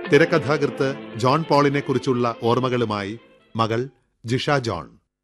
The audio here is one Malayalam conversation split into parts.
തിരക്കഥാകൃത്ത് ജോൺ പോളിനെ കുറിച്ചുള്ള ഓർമ്മകളുമായി മകൾ ജിഷ ജോൺ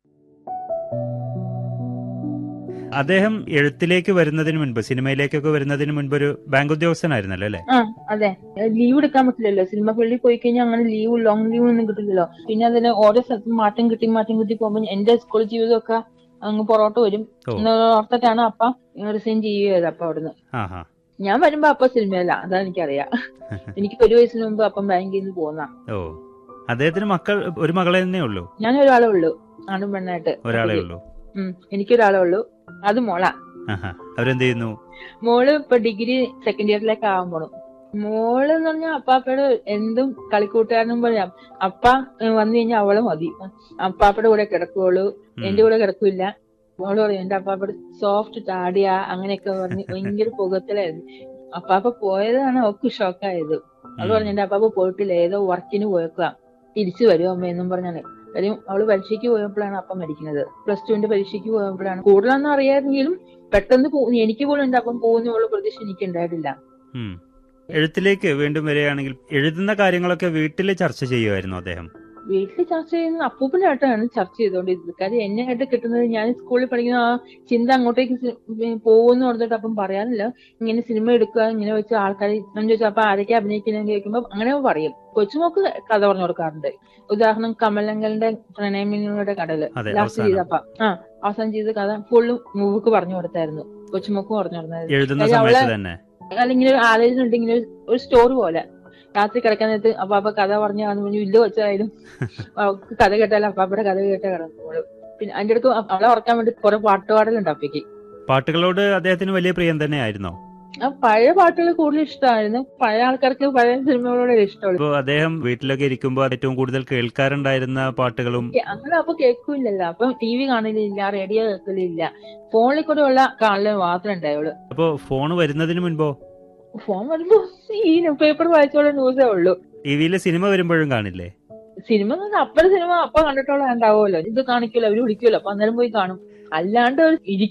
അദ്ദേഹം എഴുത്തിലേക്ക് വരുന്നതിന് മുൻപ് സിനിമയിലേക്കൊക്കെ വരുന്നതിന് മുൻപ് ഒരു ബാങ്ക് ഉദ്യോഗസ്ഥനായിരുന്നല്ലോ അല്ലെ ആ അതെ ലീവ് എടുക്കാൻ പറ്റില്ലല്ലോ സിനിമ ഫീൽഡിൽ പോയി കഴിഞ്ഞാൽ അങ്ങനെ ലീവ് ലോങ് ലീവ് ഒന്നും കിട്ടില്ലല്ലോ പിന്നെ അതിന് ഓരോ സ്ഥലത്തും മാറ്റം കിട്ടി മാറ്റം കിട്ടി പോകുമ്പോൾ എന്റെ സ്കൂൾ ജീവിതമൊക്കെ അങ്ങ് പുറകോട്ട് വരും ഓ. ഓർത്തിട്ടാണ് അപ്പ റിസൈൻ ചെയ്യുകയത് അപ്പൊ അവിടുന്ന് ആ ഹാ ഞാൻ വരുമ്പോ അപ്പ സിനിമയല്ല അതാ എനിക്കറിയാം എനിക്ക് ഒരു വയസ്സിന് മുമ്പ് അപ്പം ബാങ്കിൽ നിന്ന് പോകുന്ന ഓ അദ്ദേഹത്തിന് മക്കൾ ഒരു മകളെ തന്നെ ഉള്ളൂ ഞാൻ ഒരാളേ ഉള്ളൂ ആണും പെണ്ണായിട്ട് ഒരാളെ ഉള്ളൂ ഉം എനിക്കൊരാളേ ഉള്ളൂ അത് മോളാ ആഹാ അവരെന്ത് ചെയ്യുന്നു മോള് ഇപ്പൊ ഡിഗ്രി സെക്കൻഡ് ഇയറിലേക്ക് ആവാൻ പോണു മോള് എന്ന് പറഞ്ഞാൽ അപ്പാപ്പയുടെ എന്തും കളിക്കൂട്ടുകാരനും പറയാം അപ്പ ഏഹ്, വന്നു കഴിഞ്ഞാൽ അവള് മതി അപ്പാപ്പയുടെ കൂടെ കിടക്കുള്ളൂ ഉം. എന്റെ കൂടെ കിടക്കില്ല മോള് പറയും എന്റെ അപ്പാപ്പയുടെ സോഫ്റ്റ് ചാടിയ അങ്ങനെയൊക്കെ പറഞ്ഞ് ഭയങ്കര പുകത്തിലായിരുന്നു അപ്പാപ്പ പോയതാണ് അവക്ക് ഷോക്കായത് അവള് പറഞ്ഞു എന്റെ അപ്പാപ്പ പോയിട്ടില്ല ഏതോ വർക്കിന് പോയേക്കുക തിരിച്ചു വരും അമ്മ എന്നും പറഞ്ഞാണ് കാര്യം അവള് പരീക്ഷയ്ക്ക് പോയപ്പോഴാണ് അപ്പം മരിക്കുന്നത് പ്ലസ് ടുവിന്റെ പരീക്ഷയ്ക്ക് പോയപ്പോഴാണ് കൂടുതലൊന്നും അറിയാമെങ്കിലും പെട്ടെന്ന് പോ- എനിക്ക് പോലും എന്റെ അപ്പം പോകുന്നുള്ള പ്രതീക്ഷ എനിക്ക് ഉണ്ടായിട്ടില്ല ഉം. എഴുത്തിലേക്ക് വീണ്ടും വരികയാണെങ്കിൽ എഴുതുന്ന കാര്യങ്ങളൊക്കെ വീട്ടിൽ ചർച്ച ചെയ്യുമായിരുന്നു അദ്ദേഹം വീട്ടിൽ ചർച്ച ചെയ്യുന്നത് അപ്പൂപ്പനായിട്ടാണ് ചർച്ച ചെയ്തുകൊണ്ടിരുന്നത് കാര്യം എന്നെ ആയിട്ട് കിട്ടുന്നത് ഞാൻ സ്കൂളിൽ പഠിക്കുന്ന ആ ചിന്ത അങ്ങോട്ടേക്ക് പോകുന്നു പറഞ്ഞിട്ട് അപ്പം പറയാനില്ല ഇങ്ങനെ സിനിമ എടുക്കുക ഇങ്ങനെ വെച്ച് ആൾക്കാർ ഞാൻ ചോദിച്ചാൽ അപ്പൊ ആരൊക്കെ അഭിനയിക്കുന്നത് കേൾക്കുമ്പോൾ അങ്ങനെ പറയും കൊച്ചുമോക്ക് കഥ പറഞ്ഞു കൊടുക്കാറുണ്ട് ഉദാഹരണം കമലങ്കലിന്റെ പ്രണയമിനിയുടെ കടല് അതെ, ലാസ്റ്റ് അവസാനം. ചെയ്തപ്പ ആ അവസാനം ചെയ്ത കഥ ഫുള്ളും മൂവുക്ക് പറഞ്ഞു കൊടുത്തായിരുന്നു കൊച്ചുമോക്ക് പറഞ്ഞു കൊടുത്തായിരുന്നു എഴുതുന്ന കാര്യം സമയത്ത് അവളെ- തന്നെ അല്ലെങ്കിൽ ഒരു ആലോചന ഉണ്ടെങ്കിൽ ഒരു- ഒരു സ്റ്റോറി പോലെ രാത്രി കിടക്കാൻ നേരത്ത് അപ്പാപ്പ കഥ പറഞ്ഞു പറഞ്ഞു ഇല്ല വെച്ചായാലും അവൾക്ക് കഥ കേട്ടാലും അപ്പാപ്പയുടെ കഥ കേട്ട കിടന്നോളൂ പിന്നെ അതിന്റെ അടുത്ത് അവളെ ഉറക്കാൻ വേണ്ടി കുറെ പാട്ടുപാടലുണ്ട് അപ്പയ്ക്ക് പാട്ടുകളോട് അദ്ദേഹത്തിന് വലിയ പ്രിയം തന്നെയായിരുന്നോ ആ പഴയ പാട്ടുകൾ കൂടുതൽ ഇഷ്ടമായിരുന്നു പഴയ ആൾക്കാർക്ക് പഴയ സിനിമകളോട് ഇഷ്ടമുള്ളൂ അപ്പോൾ അദ്ദേഹം വീട്ടിലൊക്കെ ഇരിക്കുമ്പോൾ ഏറ്റവും കൂടുതൽ കേൾക്കാറുണ്ടായിരുന്ന പാട്ടുകളും കേ- അങ്ങനെ അപ്പൊ കേൾക്കൂലല്ലോ അപ്പൊ ടി വി കാണലില്ല റേഡിയോ കേൾക്കലില്ല ഫോണിൽ കൂടെ ഉള്ള കാണല് മാത്രമേ ഉണ്ടായുള്ളൂ അപ്പോൾ ഫോൺ വരുന്നതിന് മുൻപോ ഫോൺ വരുമ്പോ ഈ പേപ്പർ വായിച്ചോളെ ന്യൂസേ ഉള്ളൂ ടി വിയിൽ സിനിമ വരുമ്പോഴും കാണില്ലേ സിനിമ എന്ന് പറഞ്ഞാൽ അപ്പഴ സിനിമ അപ്പൊ കണ്ടിട്ടുള്ള ഉണ്ടാവുമല്ലോ ഇത് കാണിക്കുമല്ലോ അവര് വിളിക്കുമല്ലോ അപ്പൊ അന്നേരം പോയി കാണും അല്ലാണ്ട് ഒരു ഇരി